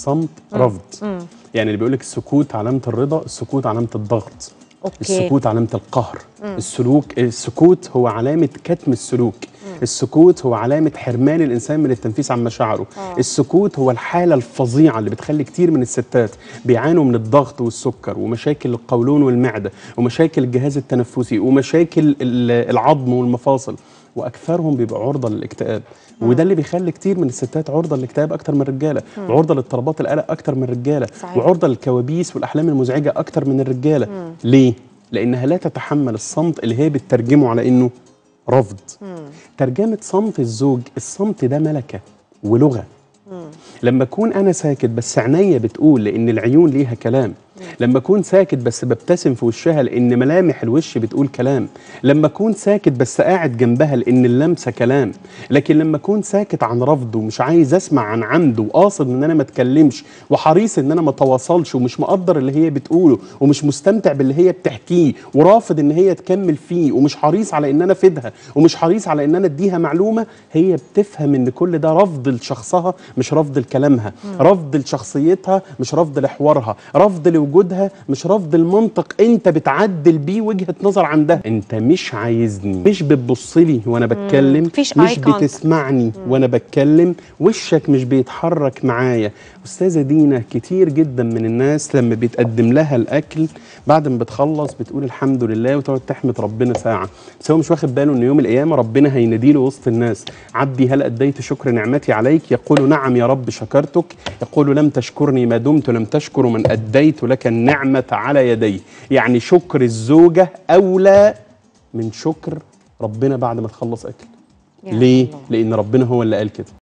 صمت رفض يعني اللي بيقول لك السكوت علامه الرضا السكوت علامه الضغط اوكي السكوت علامة القهر السلوك السكوت هو علامة كتم السلوك السكوت هو علامة حرمان الإنسان من التنفيس عن مشاعره السكوت هو الحالة الفظيعة اللي بتخلي كتير من الستات بيعانوا من الضغط والسكر ومشاكل القولون والمعدة ومشاكل الجهاز التنفسي ومشاكل ال- العظم والمفاصل واكثرهم بيبقى عرضه للاكتئاب وده اللي بيخلي كتير من الستات عرضه للاكتئاب اكتر من الرجاله وعرضه لاضطرابات القلق اكتر من الرجاله صحيح. وعرضه للكوابيس والاحلام المزعجه اكتر من الرجاله ليه لانها لا تتحمل الصمت اللي هي بتترجمه على انه رفض ترجمه صمت الزوج الصمت ده ملكه ولغه لما اكون انا ساكت بس عينيا بتقول لان العيون ليها كلام لما اكون ساكت بس ببتسم في وشها لان ملامح الوش بتقول كلام لما اكون ساكت بس قاعد جنبها لان اللمسه كلام لكن لما اكون ساكت عن رفضه ومش عايز اسمع عن عنده وقاصد ان انا ما اتكلمش وحريص ان انا ما اتواصلش ومش مقدر اللي هي بتقوله ومش مستمتع باللي هي بتحكيه ورافض ان هي تكمل فيه ومش حريص على ان انا افيدها ومش حريص على ان انا اديها معلومه هي بتفهم ان كل ده رفض لشخصها مش رفض لكلامها رفض لشخصيتها مش رفض لحوارها رفض لوجودها مش رفض المنطق انت بتعدل بيه وجهه نظر عندها انت مش عايزني مش بتبص لي وانا بتكلم مفيش مش eye contact. بتسمعني وانا بتكلم وشك مش بيتحرك معايا استاذه دينا كتير جدا من الناس لما بيتقدم لها الاكل بعد ما بتخلص بتقول الحمد لله وتقعد تحمد ربنا ساعه بس هو مش واخد باله ان يوم القيامه ربنا هيناديله وسط الناس عبدي هل اديت شكر نعمتي عليك يقول نعم يا رب شكرتك يقول لم تشكرني ما دمت لم تشكر من اديت لك النعمه على يدي يعني شكر الزوجه اولى من شكر ربنا بعد ما تخلص اكل يا ليه الله. لان ربنا هو اللي قال كده